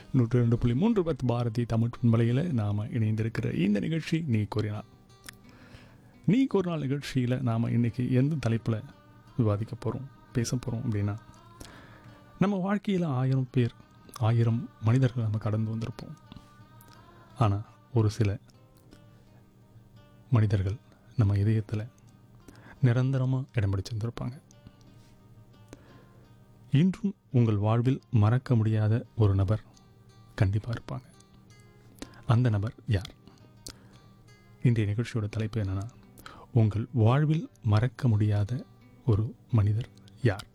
நூற்றி ரெண்டு புள்ளி மூன்று பத்து பாரதி தமிழ் பண்பலையில் நாம் இணைந்திருக்கிற இந்த நிகழ்ச்சி நீ கூறினார் நீ கூறினார் நிகழ்ச்சியில் நாம் இன்றைக்கி எந்த தலைப்பில் விவாதிக்க போகிறோம் பேச போகிறோம் அப்படின்னா நம்ம வாழ்க்கையில் ஆயிரம் பேர் ஆயிரம் மனிதர்கள் நம்ம கடந்து வந்திருப்போம் ஆனால் ஒரு சில மனிதர்கள் நம்ம இதயத்தில் நிரந்தரமாக இடம் பிடிச்சிருந்திருப்பாங்க இன்றும் உங்கள் வாழ்வில் மறக்க முடியாத ஒரு நபர் கண்டிப்பாக இருப்பாங்க அந்த நபர் யார் இன்றைய நிகழ்ச்சியோட தலைப்பு என்னன்னா உங்கள் வாழ்வில் மறக்க முடியாத ஒரு மனிதர் யார்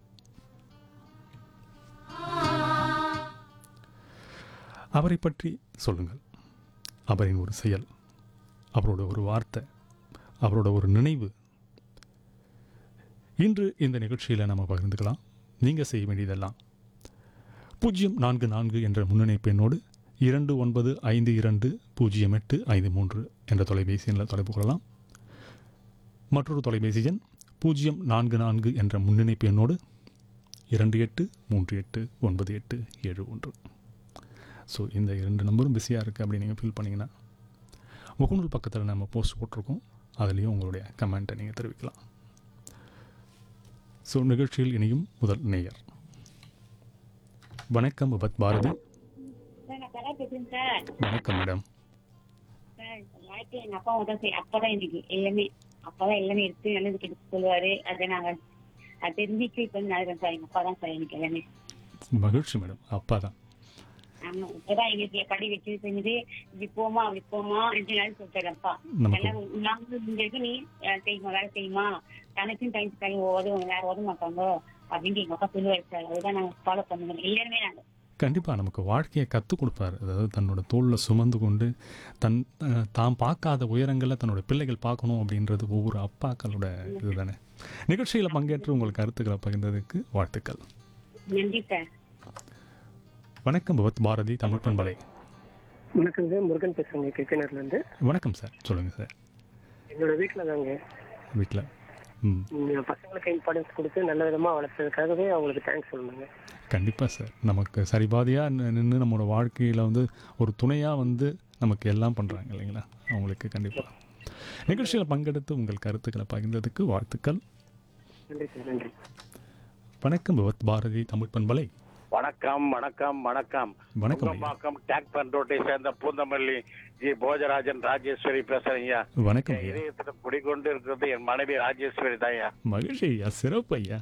அவரை பற்றி சொல்லுங்கள் அவரின் ஒரு செயல் அவரோட ஒரு வார்த்தை அவரோட ஒரு நினைவு இன்று இந்த நிகழ்ச்சியில் நம்ம பகிர்ந்துக்கலாம் நீங்கள் செய்ய வேண்டியதெல்லாம் பூஜ்ஜியம் நான்கு நான்கு என்ற முன்னணிப்பு எண்ணோடு இரண்டு ஒன்பது ஐந்து இரண்டு பூஜ்ஜியம் எட்டு ஐந்து மூன்று என்ற தொலைபேசி எண்ணில் தொடர்பு கொள்ளலாம் மற்றொரு தொலைபேசி எண் பூஜ்ஜியம் நான்கு நான்கு என்ற முன்னிணைப்பு எண்ணோடு இரண்டு எட்டு மூன்று எட்டு ஒன்பது எட்டு ஏழு ஒன்று ஸோ இந்த இரண்டு நம்பரும் பிஸியாக இருக்குது அப்படின்னு நீங்கள் ஃபீல் பண்ணிங்கன்னா முகநூல் பக்கத்தில் நம்ம போஸ்ட் போட்டிருக்கோம் அதுலேயும் உங்களுடைய கமெண்ட்டை நீங்கள் தெரிவிக்கலாம் ஸோ நிகழ்ச்சியில் இணையும் முதல் நேயர் வணக்கம் விபத் பாரதி சார் நான் கலா பேசுறேன் சார் வணக்கம் மேடம் சார் வாழ்க்கை எங்க அப்பா தான் சார் அப்பதான் எனக்கு எல்லாமே அப்பதான் எல்லாமே எடுத்து நல்லது கெடுத்து சொல்லுவாரு அதை நாங்க அது தெரிஞ்சுட்டு இப்ப வந்து நடக்கிறேன் சார் எங்க அப்பா தான் சார் எனக்கு எல்லாமே மகிழ்ச்சி மேடம் அப்பா தான் ஆமா இப்பதான் எங்களுக்கு படி வச்சு செஞ்சு இப்படி போமா அப்படி போமா ரெண்டு நாள் சொல்லிட்டாரு அப்பா நமக்கு எல்லாம் நாங்க இங்க இருக்கு நீ அஹ், செய்யுமா வேலை செய்யுமா தனக்கும் டைம் தனி ஓதும் வேற ஓத மாட்டாங்க அப்படின்னு எங்க அப்பா சொல்லுவாரு சார் அதுதான் நாங்க ஃபாலோ பண்ணுவோம் எல்லாருமே நாங்க கண்டிப்பாக நமக்கு வாழ்க்கையை கற்றுக் கொடுப்பார் அதாவது தன்னோட தோளில் சுமந்து கொண்டு தன் அஹ், தாம் பார்க்காத உயரங்களில் தன்னோட பிள்ளைகள் பார்க்கணும் அப்படின்றது ஒவ்வொரு அப்பாக்களோட இதுதானே நிகழ்ச்சியில் பங்கேற்று உங்கள் கருத்துக்களை பகிர்ந்ததுக்கு வாழ்த்துக்கள் நன்றி சார் வணக்கம் பவத் பாரதி தமிழ் பண்பலை வணக்கங்க முருகன் பேசுறேங்க கிருஷ்ணர்ல இருந்து வணக்கம் சார் சொல்லுங்கள் சார் என்னோட வீட்டில் தாங்க வீட்டில் ம் உம், பசங்களுக்கு இம்பார்ட்டன்ஸ் கொடுத்து நல்ல விதமா வளர்த்ததுக்காகவே அவங்களுக்கு தேங்க்ஸ் சொல்லணுங்க கண்டிப்பாக சார் நமக்கு சரிபாதியாக நின்று நம்மளோட வாழ்க்கையில் வந்து ஒரு துணையாக வந்து நமக்கு எல்லாம் பண்ணுறாங்க இல்லைங்களா அவங்களுக்கு கண்டிப்பாக நிகழ்ச்சியில் பங்கெடுத்து உங்கள் கருத்துக்களை பகிர்ந்ததுக்கு வாழ்த்துக்கள் நன்றி சார் நன்றி வணக்கம் பவத் பாரதி தமிழ் பண்பலை வணக்கம் வணக்கம் வணக்கம் வணக்கம் ஐயா. உங்கம்பாக்கம் டேக் பண்ரோட்டை சேர்ந்த பூந்தமல்லி ஜி போஜராஜன் ராஜேஸ்வரி பேசுறீங்க வணக்கம் என் ஐயா இதயத்துல குடிக்கொண்டு இருக்கிறது என் மனைவி ராஜேஸ்வரி தாயா மகிழ்ச்சி ஐயா சிறப்பு ஐயா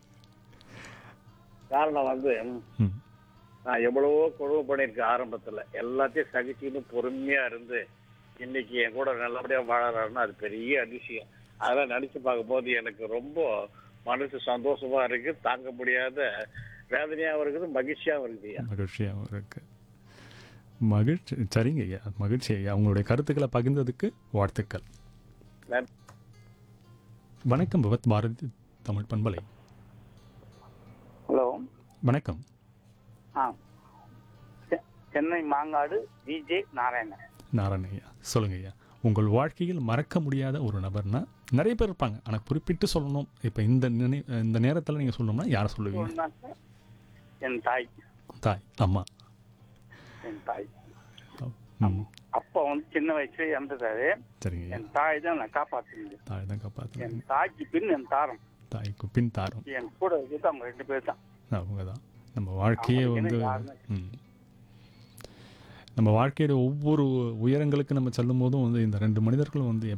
காரணம் வந்து ம் நான் எவ்வளவோ கொடுமை பண்ணியிருக்கேன் ஆரம்பத்துல எல்லாத்தையும் சகிச்சுன்னு பொறுமையா இருந்து இன்னைக்கு என் கூட நல்லபடியா வாழறாருன்னா அது பெரிய அதிசயம் அதெல்லாம் நினைச்சு பார்க்கும்போது எனக்கு ரொம்ப மனசு சந்தோஷமா இருக்கு தாங்க முடியாத வேதனையாவும் இருக்குது மகிழ்ச்சியாவும் இருக்குது மகிழ்ச்சியாகவும் இருக்கு மகிழ்ச்சி சரிங்க ஐயா மகிழ்ச்சி ஐயா உங்களுடைய கருத்துக்களை பகிர்ந்ததுக்கு வாழ்த்துக்கள் நன்றி. வணக்கம் பவத் பாரதி தமிழ் பண்பலை ஹலோ வணக்கம் ஆ செ- சென்னை மாங்காடு விஜே நாராயணன் நாராயண ஐயா சொல்லுங்க ஐயா உங்கள் வாழ்க்கையில் மறக்க முடியாத ஒரு நபர்னா நிறைய பேர் இருப்பாங்க ஆனால் குறிப்பிட்டு சொல்லணும் இப்போ இந்த நினை இந்த நேரத்தில் நீங்கள் சொல்லணும்னா யாரை சொல்லுவீங்க சொன்னாக்க என் தாய் தாய் அம்மா என் தாய் ம் அப்பா வந்து சின்ன வயசுல இறந்துட்டாரு சரிங்க ஐயா என் தாய் தான் நான் காப்பாற்றினது தாய் தான் காப்பாற்றுங்க என் தாய்க்கு பின் என் தாரம் தாய்க்கு பின் தாரம் என் கூட இருக்கிறது அவங்க ரெண்டு பேர் தான் அவங்க தான் நம்ம வாழ்க்கையே அவங்களுக்கு வந்து என்ன யாருமே ம். நம்ம வாழ்க்கையோட ஒவ்வொரு உயரங்களுக்கு நம்ம செல்லும் போதும் வந்து இந்த ரெண்டு மனிதர்களும் வந்து